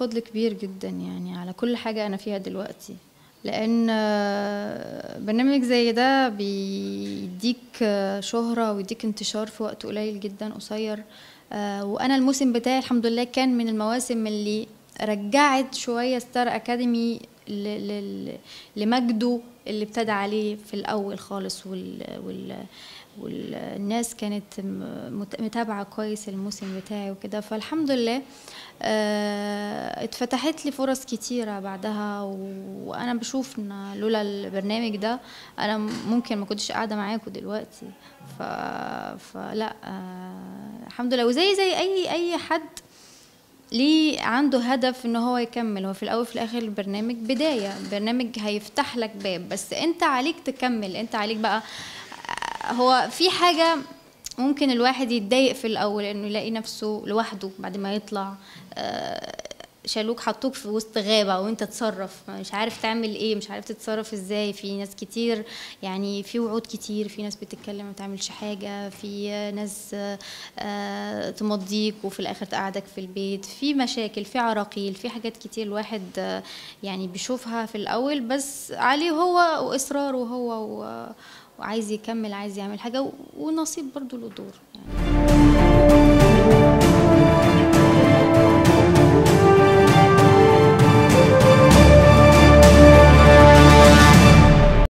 فضل كبير جدا يعني على كل حاجة أنا فيها دلوقتي لأن آه، برنامج زي ده بيديك آه، شهرة ويديك انتشار في وقت قليل جدا قصير آه، وأنا الموسم بتاعي الحمد لله كان من المواسم اللي رجعت شوية ستار أكاديمي ل- ل- لمجده اللي ابتدى عليه في الأول خالص وال, وال والناس كانت م- مت- متابعة كويس الموسم بتاعي وكده فالحمد لله آه، اتفتحت لي فرص كتيرة بعدها و- وأنا بشوف إن لولا البرنامج ده أنا ممكن ما كنتش قاعدة معاكم دلوقتي ف... فلا آه، الحمد لله وزي زي أي أي حد ليه عنده هدف ان هو يكمل هو في الاول وفي الاخر البرنامج بدايه برنامج هيفتح لك باب بس انت عليك تكمل انت عليك بقى هو في حاجه ممكن الواحد يتضايق في الاول انه يلاقي نفسه لوحده بعد ما يطلع آه، شالوك حطوك في وسط غابة وانت تتصرف مش عارف تعمل ايه مش عارف تتصرف ازاي في ناس كتير يعني في وعود كتير في ناس بتتكلم ما تعملش حاجة في ناس آه، آه، تمضيك وفي الاخر تقعدك في البيت في مشاكل في عراقيل في حاجات كتير الواحد آه، يعني بيشوفها في الاول بس عليه هو واصراره هو و- وعايز يكمل عايز يعمل حاجة ونصيب برضو له دور يعني